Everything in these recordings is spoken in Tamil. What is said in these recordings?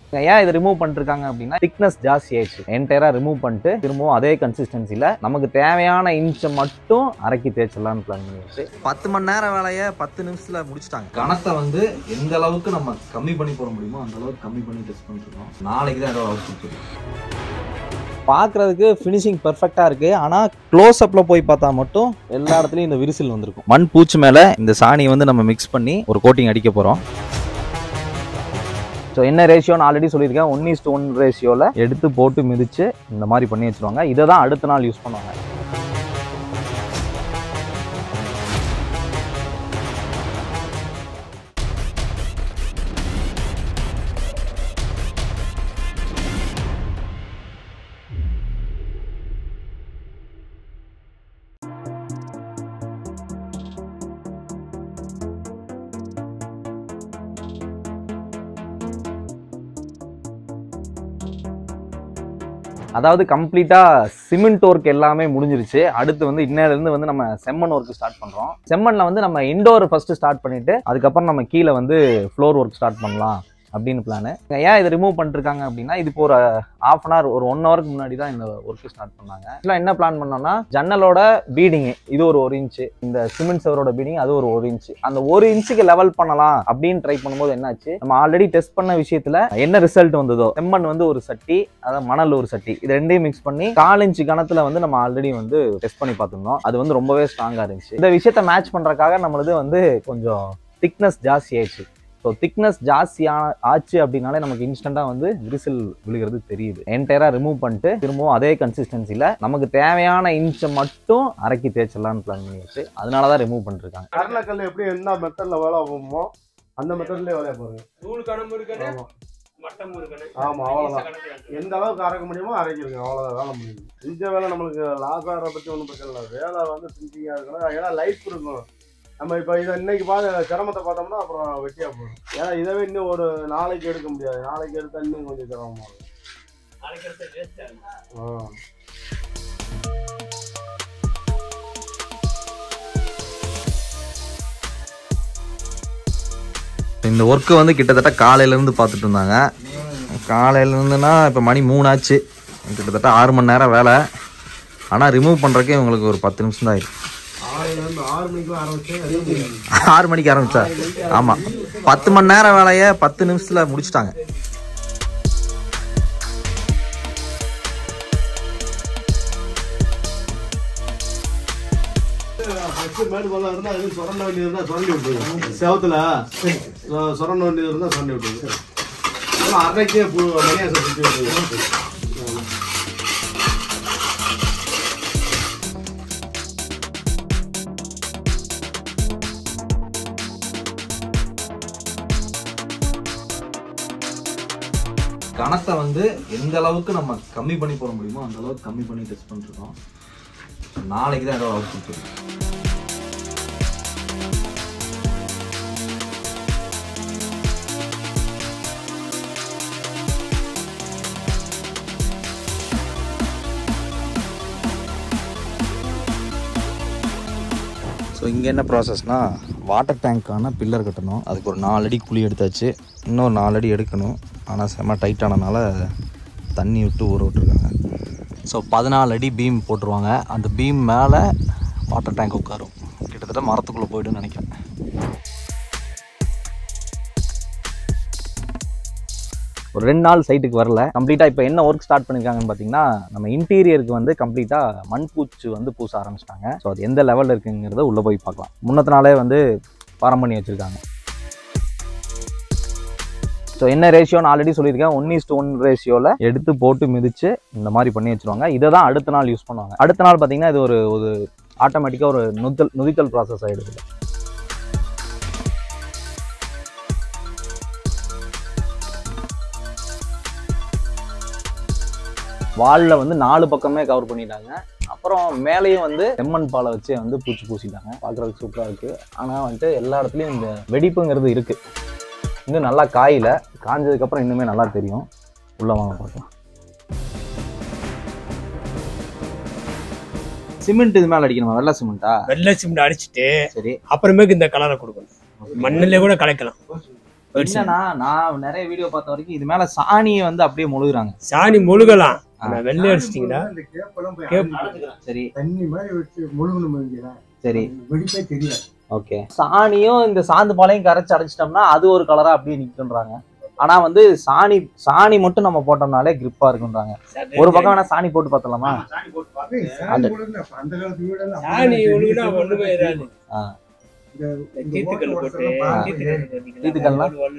ஏன் இதை ரிமூவ் பண்ணிருக்காங்க அப்படின்னா திக்னஸ் ஜாஸ்தி ஆயிடுச்சு என்டையரா ரிமூவ் பண்ணிட்டு திரும்பவும் அதே கன்சிஸ்டன்சில நமக்கு தேவையான இன்ச்சை மட்டும் அரைக்கி தேய்ச்சிடலாம்னு பிளான் பண்ணியாச்சு பத்து மணி நேரம் வேலையை பத்து நிமிஷத்துல முடிச்சிட்டாங்க கணத்தை வந்து எந்த அளவுக்கு நம்ம கம்மி பண்ணி போட முடியுமோ அந்த அளவுக்கு கம்மி பண்ணி டெஸ்ட் பண்ணிருக்கோம் நாளைக்கு தான் ஏதோ அவுட் பார்க்குறதுக்கு ஃபினிஷிங் பெர்ஃபெக்டாக இருக்குது ஆனால் க்ளோஸ் அப்பில் போய் பார்த்தா மட்டும் எல்லா இடத்துலையும் இந்த விரிசல் வந்திருக்கும் மண் பூச்சி மேலே இந்த சாணியை வந்து நம்ம மிக்ஸ் பண்ணி ஒரு கோட்டிங் அடிக்க போகிறோம் ஸோ என்ன ரேஷியோன்னு ஆல்ரெடி சொல்லியிருக்கேன் ஒன் இஸ் ஒன் ரேஷியோவில் எடுத்து போட்டு மிதித்து இந்த மாதிரி பண்ணி வச்சுருவாங்க இதை தான் அடுத்த நாள் யூஸ் பண்ணுவாங்க அதாவது கம்ப்ளீட்டாக சிமெண்ட் ஒர்க் எல்லாமே முடிஞ்சிருச்சு அடுத்து வந்து இன்னையிலேருந்து வந்து நம்ம செம்மண் ஒர்க் ஸ்டார்ட் பண்ணுறோம் செம்மண்ணில் வந்து நம்ம இண்டோர் ஃபஸ்ட்டு ஸ்டார்ட் பண்ணிவிட்டு அதுக்கப்புறம் நம்ம கீழே வந்து ஃப்ளோர் ஒர்க் ஸ்டார்ட் பண்ணலாம் அப்படின்னு பிளானு ஏன் இதை ரிமூவ் பண்ணிருக்காங்க அப்படின்னா இது இப்போ ஒரு ஆஃப் அன் ஹவர் ஒரு ஒன் ஹவருக்கு முன்னாடி தான் இந்த ஒர்க் ஸ்டார்ட் பண்ணாங்க ஆக்சுவலாக என்ன பிளான் பண்ணோம்னா ஜன்னலோட பீடிங் இது ஒரு ஒரு இன்ச்சு இந்த சிமெண்ட் செவரோட பீடிங் அது ஒரு ஒரு இன்ச்சு அந்த ஒரு இன்ச்சுக்கு லெவல் பண்ணலாம் அப்படின்னு ட்ரை பண்ணும்போது என்னாச்சு நம்ம ஆல்ரெடி டெஸ்ட் பண்ண விஷயத்துல என்ன ரிசல்ட் வந்ததோ செம்மண் வந்து ஒரு சட்டி அதாவது மணல் ஒரு சட்டி இது ரெண்டையும் மிக்ஸ் பண்ணி கால் இன்ச்சு கணத்துல வந்து நம்ம ஆல்ரெடி வந்து டெஸ்ட் பண்ணி பார்த்துருந்தோம் அது வந்து ரொம்பவே ஸ்ட்ராங்கா இருந்துச்சு இந்த விஷயத்த மேட்ச் பண்றதுக்காக நம்மளது வந்து கொஞ்சம் திக்னஸ் ஜாஸ்தி ஆயிடுச்சு ஸோ திக்னஸ் ஜாஸ்தியான ஆச்சு அப்படின்னாலே நமக்கு இன்ஸ்டண்ட்டாக வந்து விரிசல் விழுகிறது தெரியுது என்டையராக ரிமூவ் பண்ணிட்டு திரும்பவும் அதே கன்சிஸ்டன்சியில் நமக்கு தேவையான இன்ச்சை மட்டும் அரைக்கி தேய்ச்சிடலாம்னு பிளான் பண்ணியாச்சு அதனால தான் ரிமூவ் பண்ணிருக்காங்க கருணக்கல் எப்படி என்ன மெத்தட்ல வேலை போகுமோ அந்த மெத்தட்லயே வேலையை பாருங்க நூல் கணம் இருக்கணும் ஆமா மட்டம் இருக்கணும் ஆமா, அவ்வளவுதான். ஈஸியா கணக்கு எந்த அளவுக்கு அரைக்க முடியுமோ அரைக்கிருங்க அவ்வளவுதான் வேலை முடியும் செஞ்ச வேலை நம்மளுக்கு லாஸ் ஆகிற பத்தி ஒன்றும் பிரச்சனை இல்லை வேலை வந்து பிரிண்டிங்கா இருக்கணும் ஏன்னா லைஃப் இருக்கும் நம்ம இப்போ இதை இன்னைக்கு பார்த்து சிரமத்தை பார்த்தோம்னா அப்புறம் வெட்டியா போயிடும் ஏன்னா இதவே இன்னும் ஒரு நாளைக்கு எடுக்க முடியாது நாளைக்கு எடுத்தா இன்னும் கொஞ்சம் சிரமமா இருக்கும் அரைக்கிறது waste ஆகும். ஆ. இந்த ஒர்க்கு வந்து கிட்டத்தட்ட காலையிலேருந்து பார்த்துட்டு இருந்தாங்க காலையிலேருந்துனா இப்போ மணி மூணு ஆச்சு கிட்டத்தட்ட ஆறு மணி நேரம் வேலை ஆனால் ரிமூவ் பண்ணுறக்கே இவங்களுக்கு ஒரு பத்து நிமிஷம் தான் ஆயிடுச்சு ஆறுல இருந்து ஆறு மணிக்கெல்லாம் ஆரம்பிச்சு அதே முடியாது ஆறு மணிக்கு ஆரம்பிச்சா ஆமாம் பத்து மணி நேரம் வேலையை பத்து நிமிஷத்தில் முடிச்சிட்டாங்க ஃபர்ஸ்ட் மேடு பள்ளம் இருந்தா அது சுரண்ட வேண்டியது இருந்தா சுரண்டி விட்டுருங்க செவத்துல அஹ், சுரண்ட வேண்டியது இருந்தா சுரண்டி விட்டுருங்க அப்புறம் அரைக்கே மணியாசை சுற்றி விட்டுருங்க கணத்தை வந்து எந்த அளவுக்கு நம்ம கம்மி பண்ணி போட முடியுமோ அந்த அளவுக்கு கம்மி பண்ணி டெஸ்ட் பண்ணிருக்கோம் நாளைக்கு தான் ஏதோ அவுட் கொடுத்துருக்கோம் ஸோ இங்கே என்ன ப்ராசஸ்னால் வாட்டர் டேங்க்கான பில்லர் கட்டணும் அதுக்கு ஒரு நாலு அடி குழி எடுத்தாச்சு இன்னொரு நாலு அடி எடுக்கணும் ஆனால் செம்ம டைட்டானனால தண்ணி விட்டு ஊற விட்டுருக்காங்க ஸோ பதினாலு அடி பீம் போட்டுருவாங்க அந்த பீம் மேலே வாட்டர் டேங்க் உட்காரும் கிட்டத்தட்ட மரத்துக்குள்ளே போய்டுன்னு நினைக்கிறேன் ஒரு ரெண்டு நாள் சைட்டுக்கு வரல கம்ப்ளீட்டாக இப்போ என்ன ஒர்க் ஸ்டார்ட் பண்ணியிருக்காங்கன்னு பார்த்தீங்கன்னா நம்ம இன்டீரியருக்கு வந்து கம்ப்ளீட்டாக மண்பூச்சு வந்து பூச ஆரம்பிச்சிட்டாங்க ஸோ அது எந்த லெவலில் இருக்குங்கிறத உள்ளே போய் பார்க்கலாம் முன்னத்த நாளே வந்து பாரம் பண்ணி வச்சுருக்காங்க ஸோ என்ன ரேஷியோன்னு ஆல்ரெடி சொல்லியிருக்கேன் ஒன் இஸ் ஒன் ரேஷியோவில் எடுத்து போட்டு மிதித்து இந்த மாதிரி பண்ணி வச்சுருவாங்க இதை தான் அடுத்த நாள் யூஸ் பண்ணுவாங்க அடுத்த நாள் பார்த்தீங்கன்னா இது ஒரு ஒரு ஆட்டோமேட்டிக்காக ஒரு நுதல் நுதித்தல் ப்ராசஸ் ஆகிடுது வாலில் வந்து நாலு பக்கமே கவர் பண்ணிட்டாங்க அப்புறம் மேலேயும் வந்து செம்மண் பாலை வச்சு வந்து பூச்சி பூசிட்டாங்க பார்க்குறதுக்கு சூப்பராக இருக்குது ஆனால் வந்துட்டு எல்லா இடத்துலையும் இந்த வெடிப்புங்கிறது இருக்குது இன்னும் நல்லா காயில காஞ்சதுக்கப்புறம் இன்னுமே நல்லா தெரியும் உள்ள வாங்க பார்க்கலாம் சிமெண்ட் இது மேலே அடிக்கணுமா வெள்ளை சிமெண்ட்டா வெள்ளை சிமெண்ட் அடிச்சுட்டு சரி அப்புறமேக்கு இந்த கலரை கொடுக்கணும் மண்ணிலே கூட கலக்கலாம் என்னன்னா நான் நிறைய வீடியோ பார்த்த வரைக்கும் இது மேல சாணியை வந்து அப்படியே முழுகுறாங்க சாணி முழுகலாம் ஆ. ஆனா வெள்ளை அடிச்சிட்டீங்கன்னா இந்த கேப்பெல்லாம் போய் கேப் அரைச்சிக்கிறேன். சரி தண்ணி மாதிரி வச்சு முழுகணும் வைங்களேன். சரி வெடிப்பே தெரியாது ஓகே சாணியும் இந்த சாந்து பாலையும் கரைச்சு அடைச்சிட்டோம்னா அது ஒரு கலரா அப்படியே நிக்குன்றாங்க ஆனா வந்து சாணி சாணி மட்டும் நம்ம போட்டோம்னாலே கிரிப்பா இருக்குன்றாங்க ஒரு பக்கம் வேணா சாணி போட்டு பார்த்தலாமா ஏய், சாணி முழுகுனா, அப்ப அந்த காலத்து வீடெல்லாம் சாணி அப்படிதான் ஒழுகுனா தெரியும். ஒண்ணுமே இராது ஆ. இந்த- இந்த தீத்துக்கல் ஓட்டு போட்டு ஓரத்தெல்லாம் பாருங்க. தீத்துக்கல் போட்டீங்கன்னா தீத்துக்கல்லாம்? வலு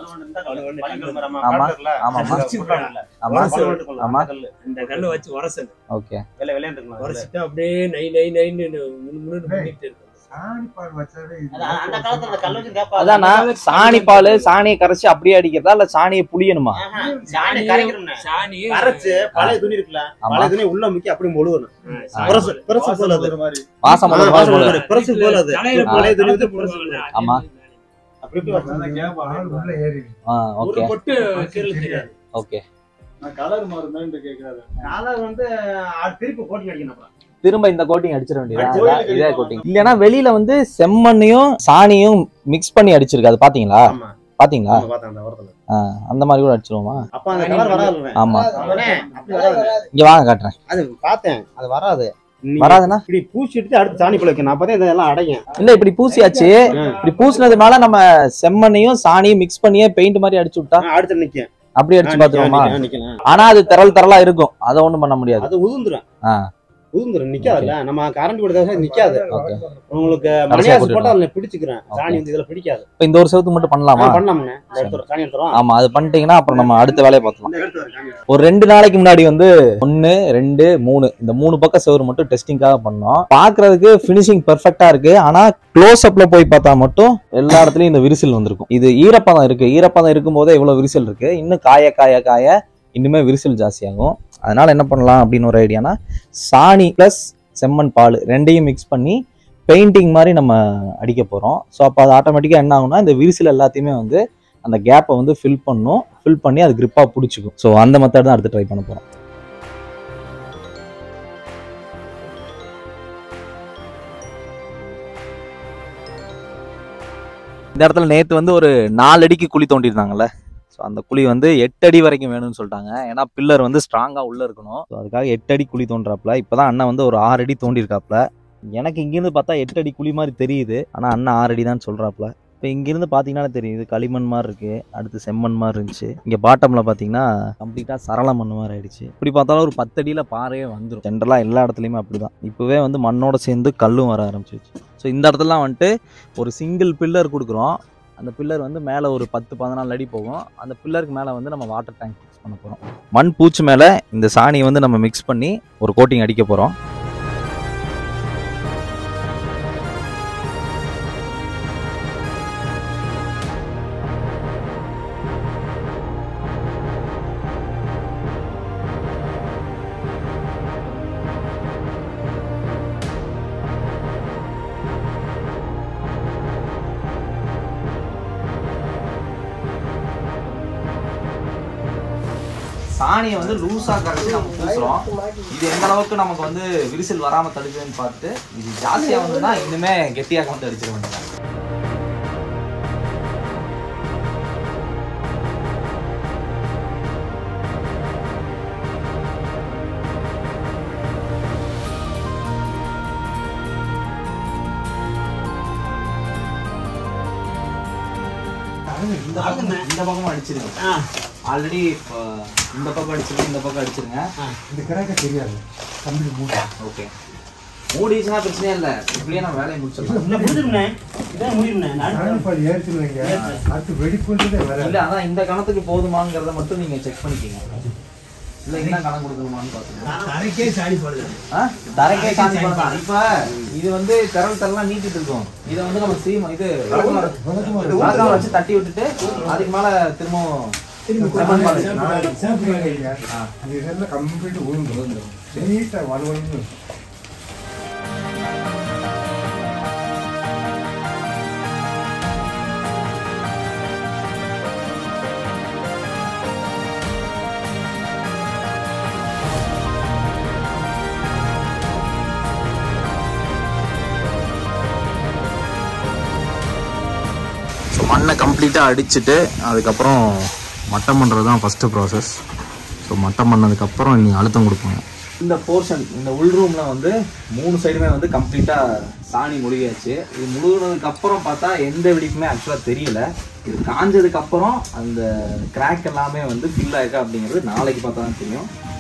வலுன்னு ஆமா ஆமா ஆமா ஆமா இந்த கல்லை வச்சு உரசல் ஓகே உரசிட்டு அப்படியே நை நை நைன்னு முன்னு முன்னு பண்ணிட்டு இருக்கும் சாணி பால் வச்சாவே இது அந்த காலத்துல கல் வச்சு அதானா சாணி பால் சாணியை கரைச்சு அப்படியே அடிக்கிறதா இல்ல சாணியை புளியணுமா சாணி கரைக்கணும்னு சாணியும் கரைச்சு பழைய துணி இருக்குல்ல ஆமா பழைய துணி உள்ள முக்கி அப்படி முழுகணும் சாணி. பிரசு பிரசு போல அது ஒரு மாதிரி. வாசம் ஆ, வர மாதிரி வாசம் போல. வரும். பிரசு போல அது தலையில பழைய துணி போட்டு வந்து போடுவாங்க. பிரசு போல. ஆமா. அப்படி இப்படி அந்த வச்சு கேப் பால் உள்ள ஏறிடுது. ஆ ஒரு ஓகே பொட்டு கீழே தெரியாது ஓகே கலர் மாறுதான்னு கேக்குறாரு காலை வந்து ஆ, திருப்பி போட்டி அடிக்கணும் அப்புறம். திரும்ப இந்த கோட்டிங் அடிச்சிட வேண்டியதா அடிச்சு இதா- கோயிலுக்கு இதே அடிப்பாங்க. கோட்டிங் இல்லனா வெளியில வந்து செம்மண்ணையும் சாணியும் மிக்ஸ் பண்ணி அடிச்சிருக்கு அது பாத்தீங்களா ஆமா பாத்தீங்களா ஆமா, பார்த்தேன் அந்த ஓரத்துல. அந்த மாதிரி கூட அடிச்சிருவோமா அப்ப அந்த கலர் வராது ஆமா அண்ணே, அப்படி வராது இங்க வாங்க காட்டுறேன் அது பார்த்தேன் அது வராது நீ வராதுன்னா இப்படி பூசி எடுத்து அடுத்து சாணி போல வைக்கணும் அப்பதான் இதெல்லாம் அடையும் இல்ல இப்படி பூசியாச்சு இப்படி பூசினதுனால நம்ம செம்மண்ணையும் சாணியும் மிக்ஸ் பண்ணியே பெயிண்ட் மாதிரி அடிச்சு விட்டா ஆ, அடுத்து நிக்கும் அப்படி அடிச்சு பாத்துருவோமா நிக்கும், நிக்கும். ஆனா அது திரள் திரளா இருக்கும் அதை ஒண்ணும் பண்ண முடியாது அது உதிர்ந்துரும் ஆ. உதிர்ந்துரும் நிக்காதுல்ல நம்ம கரண்ட் கொடுத்தா நிக்காது ஓகே உங்களுக்கு கடைசியா மணியாசு போட்டுடலாம். போட்டா அதுல பிடிச்சுக்கிறேன் Okay. சாணி வந்து இதுல பிடிக்காது இப்ப இந்த ஒரு செவத்துக்கு மட்டும் பண்ணலாமா ஆ, பண்ணலாம்ண்ணே இந்த எடுத்துறோம் சாணி எடுத்துறோம் ஆமா அது பண்ணிட்டீங்கன்னா அப்புறம் நம்ம அடுத்த வேலையை பார்க்கலாம் இந்த எடுத்து வரேன், சாணி எடுத்து ஒரு ரெண்டு நாளைக்கு முன்னாடி வந்து ஒன்னு ரெண்டு மூணு இந்த மூணு பக்கம் செவரு மட்டும் டெஸ்டிங்காக பண்ணோம் பாக்குறதுக்கு ஃபினிஷிங் பெர்ஃபெக்ட்டா இருக்கு ஆனா க்ளோஸ் அப்ல போய் பார்த்தா மட்டும் எல்லா இடத்துலயும் இந்த விரிசல் வந்திருக்கும் இது ஈரப்பதம் இருக்கு ஈரப்பதம் இருக்கும் போதே இவ்வளவு விரிசல் இருக்கு இன்னும் காய காய காய இன்னுமே விரிசல் ஜாஸ்தியாகும் அதனால என்ன பண்ணலாம் அப்படின்னு ஒரு ஐடியானா சாணி ப்ளஸ் செம்மண் பால் ரெண்டையும் மிக்ஸ் பண்ணி பெயிண்டிங் மாதிரி நம்ம அடிக்க போகிறோம் ஸோ அப்போ அது ஆட்டோமேட்டிக்காக என்ன ஆகும்னா இந்த விரிசல் எல்லாத்தையுமே வந்து அந்த கேப்பை வந்து ஃபில் பண்ணும் ஃபில் பண்ணி அது grip-ஆ பிடிச்சிக்கும் ஸோ அந்த மெத்தட் தான் அடுத்து ட்ரை பண்ண போகிறோம் இந்த இடத்துல நேற்று வந்து ஒரு நாலு அடிக்கு குழி தோண்டியிருந்தாங்கல்ல ஸோ அந்த குழி வந்து எட்டு அடி வரைக்கும் வேணும்னு சொல்லிட்டாங்க ஏன்னா பில்லர் வந்து ஸ்ட்ராங்காக உள்ளே இருக்கணும் ஸோ அதுக்காக எட்டு அடி குழி தோன்றாப்புல இப்போ தான் அண்ணன் வந்து ஒரு ஆறு அடி தோண்டியிருக்காப்புல எனக்கு இங்கேருந்து பார்த்தா எட்டு அடி குழி மாதிரி தெரியுது ஆனால் அண்ணன் ஆறு அடி தான் சொல்கிறாப்புல இப்போ இங்கேருந்து பார்த்தீங்கன்னா தெரியுது களிமண் மாதிரி இருக்குது அடுத்து செம்மண் மாதிரி இருந்துச்சு இங்கே பாட்டமில் பார்த்தீங்கன்னா கம்ப்ளீட்டாக சரள மண் மாதிரி ஆயிடுச்சு இப்படி பார்த்தாலும் ஒரு பத்து அடியில் பாறையே வந்துடும் ஜென்ரலாக எல்லா இடத்துலையுமே அப்படி தான் இப்போவே வந்து மண்ணோட சேர்ந்து கல்லும் வர ஆரம்பிச்சிருச்சு ஸோ இந்த இடத்துலலாம் வந்துட்டு ஒரு சிங்கிள் பில்லர் கொடுக்குறோம் அந்த பில்லர் வந்து மேலே ஒரு பத்து பதினாலு அடி போகும் அந்த பில்லருக்கு மேலே வந்து நம்ம வாட்டர் டேங்க் ஃபிக்ஸ் பண்ண போகிறோம் மண் பூச்சி மேலே இந்த சாணியை வந்து நம்ம மிக்ஸ் பண்ணி ஒரு கோட்டிங் அடிக்க போகிறோம் சாணியை வந்து லூஸாக கரைச்சி நம்ம பூசுறோம் இது எந்த அளவுக்கு நமக்கு வந்து விரிசல் வராமல் தடுக்குதுன்னு பார்த்துட்டு இது ஜாஸ்தியாக வந்ததுன்னா இன்னுமே கெட்டியாக வந்து அடிச்சிட வேண்டியது இந்த பக்கம் இந்த பக்கமும் அடிச்சிருங்க ஆ. ஆல்ரெடி இந்த பக்கம் அடிச்சிருங்க இந்த பக்கம் அடிச்சிருங்க இந்த கிராக்க தெரியாது கம்பி மூட்டை ஓகே மூடிச்சுன்னா பிரச்சனையே இல்லை இப்படியே நம்ம வேலையை முடிச்சிடலாம் இல்ல, முடிஞ்சிருண்ணே. இதான் முடியும்ண்ணே. நான் சாணி பால் ஏறிச்சுன்னு வைங்க அடுத்து வெடிப்புன்றதே வராது இல்ல அதான் இந்த கணத்துக்கு போதுமாங்கிறத மட்டும் நீங்க செக் பண்ணிக்கீங்க இல்ல என்ன கணக்கு கொடுக்கணுமான்னு பாத்துக்கோங்க தரைக்கே சாணி போடுது ஆ? தரைக்கே சாணி பண்ணலாம் இப்ப இது வந்து திரள் தரலாம் நீட்டிட்டு இருக்கும் இதை வந்து நம்ம சீம இது விளக்குமாறு விளக்காம வச்சு தட்டி விட்டுட்டு அதுக்கு மேல திரும்பவும் செம்மண் பால் வச்சு. நான் சாப்பிடுவேன் இல்லையா ஆ. இது இதெல்லாம் கம்ப்ளீட் உழுந்து நீட்டா வலுவலுன்னு ஸோ மண்ணை சாணியை கம்ப்ளீட்டாக அடிச்சுட்டு அதுக்கப்புறம் மட்டம் பண்ணுறது தான் ஃபஸ்ட்டு ப்ராசஸ் ஸோ மட்டம் பண்ணதுக்கப்புறம் நீ அழுத்தம் கொடுப்பாங்க இந்த போர்ஷன் இந்த உள் ரூமில் வந்து மூணு சைடுமே வந்து கம்ப்ளீட்டாக சாணி முழுகியாச்சு இது முழுகினதுக்கு அப்புறம் பார்த்தா எந்த வெடிப்புமே ஆக்சுவலாக தெரியல இது காஞ்சதுக்கு அப்புறம் அந்த கிராக் எல்லாமே வந்து ஃபில் ஆயிருக்கா அப்படிங்கிறது நாளைக்கு பார்த்தா தான் தெரியும்